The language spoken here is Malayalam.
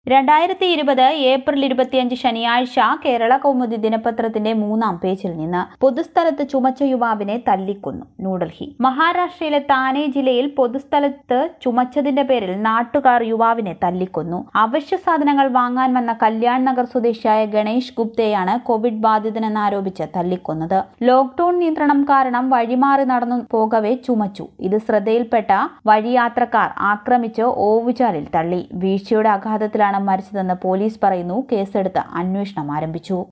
രണ്ടായിരത്തി ഇരുപത് ഏപ്രിൽ ഇരുപത്തിയഞ്ച് ശനിയാഴ്ച കേരള കൗമുദി ദിനപത്രത്തിന്റെ മൂന്നാം പേജിൽ നിന്ന് പൊതുസ്ഥലത്ത് ചുമച്ച യുവാവിനെ തല്ലിക്കൊന്നു ന്യൂഡൽഹി മഹാരാഷ്ട്രയിലെ താനെ ജില്ലയിൽ പൊതുസ്ഥലത്ത് ചുമച്ചതിന്റെ പേരിൽ നാട്ടുകാർ യുവാവിനെ തല്ലിക്കൊന്നു അവശ്യ സാധനങ്ങൾ വാങ്ങാൻ വന്ന കല്യാൺ നഗർ സ്വദേശിയായ ഗണേഷ് ഗുപ്തയാണ് കോവിഡ് ബാധിതനെന്നാരോപിച്ച് തല്ലിക്കൊന്നത് ലോക്ഡൌൺ നിയന്ത്രണം കാരണം വഴിമാറി നടന്നു പോകവെ ചുമച്ചു ഇത് ശ്രദ്ധയിൽപ്പെട്ട വഴിയാത്രക്കാർ ആക്രമിച്ച് ഓവുചാലിൽ തള്ളി വീഴ്ചയുടെ ആഘാതത്തിലാണ് മരിച്ചതെന്ന് പോലീസ് പറയുന്നു കേസെടുത്ത് അന്വേഷണം ആരംഭിച്ചു